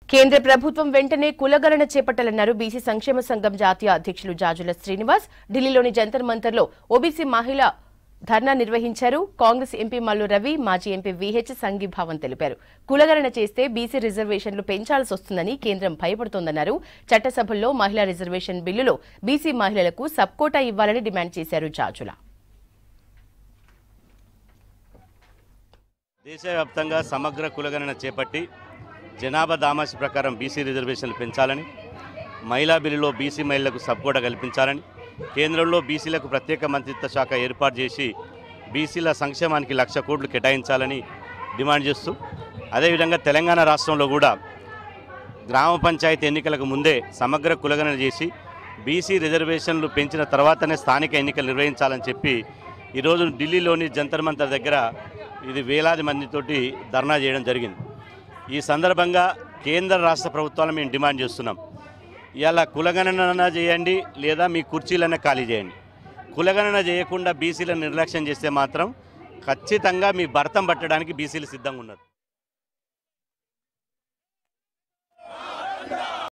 కేంద్ర ప్రభుత్వం వెంటనే కులగణన చేపట్టాలన్నారు బీసీ సంక్షేమ సంఘం జాతీయ అధ్యక్షులు జాజుల శ్రీనివాస్ ఢిల్లీలోని జంతర్ మంతర్లో ఓబీసీ మహిళ ధర్నా నిర్వహించారు కాంగ్రెస్ ఎంపీ మల్లు రవి మాజీ ఎంపీ విహెచ్ సంఘీభావం తెలిపారు కులగణన చేస్తే బీసీ రిజర్వేషన్లు పెంచాల్సి వస్తుందని కేంద్రం భయపడుతోందన్నారు చట్టసభల్లో మహిళా రిజర్వేషన్ బిల్లులో బీసీ మహిళలకు సబ్కోటా ఇవ్వాలని డిమాండ్ చేశారు జాజుల దేశవ్యాప్తంగా సమగ్ర కులగణన చేపట్టి జనాభా దామాసి ప్రకారం బీసీ రిజర్వేషన్లు పెంచాలని మహిళా బిల్లులో బీసీ మహిళలకు సబ్కోట కల్పించాలని కేంద్రంలో బీసీలకు ప్రత్యేక మంత్రిత్వ శాఖ ఏర్పాటు చేసి బీసీల సంక్షేమానికి లక్ష కోట్లు కేటాయించాలని డిమాండ్ చేస్తూ అదేవిధంగా తెలంగాణ రాష్ట్రంలో కూడా గ్రామ పంచాయతీ ఎన్నికలకు ముందే సమగ్ర కులగణన చేసి బీసీ రిజర్వేషన్లు పెంచిన తర్వాతనే స్థానిక ఎన్నికలు నిర్వహించాలని చెప్పి ఈరోజు ఢిల్లీలోని జంతర్ మంతర్ దగ్గర ఇది వేలాది మందితోటి ధర్నా చేయడం జరిగింది ఈ సందర్భంగా కేంద్ర రాష్ట్ర ప్రభుత్వాలను మేము డిమాండ్ చేస్తున్నాం ఇవాళ కులగణన చేయండి లేదా మీ కుర్చీలనే ఖాళీ చేయండి కులగణన చేయకుండా బీసీలను నిర్లక్ష్యం చేస్తే మాత్రం ఖచ్చితంగా మీ భర్తం పట్టడానికి బీసీలు సిద్ధంగా ఉన్నారు